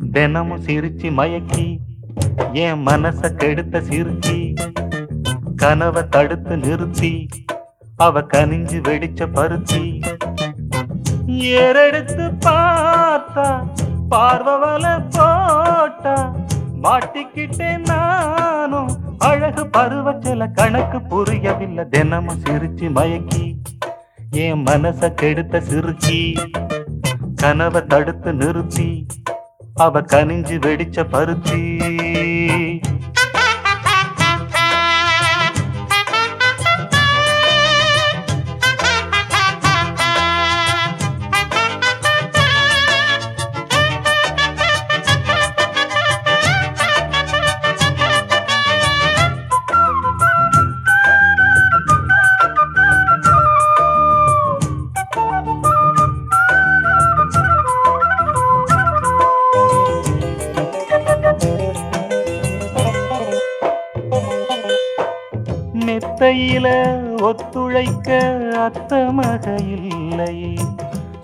தினமும் சிரிச்சு மயக்கி என் மனச கெடுத்த சிரிச்சி கனவை தடுத்து நிறுத்தி அவ கனிஞ்சு வெடிச்ச பருத்தி ஏறெடுத்து பார்த்தா பார்வவல போட்டா மாட்டிக்கிட்டேன் நானும் அழகு பருவச்சல கணக்கு புரியவில்லை தினமும் சிரிச்சு மயக்கி என் மனச கெடுத்த சிறுக்கி கனவை தடுத்து நிறுத்தி அவ கனிஞ்சு வெடிச்ச பருத்தி மெத்தையில ஒத்துழைக்க அத்த மக இல்லை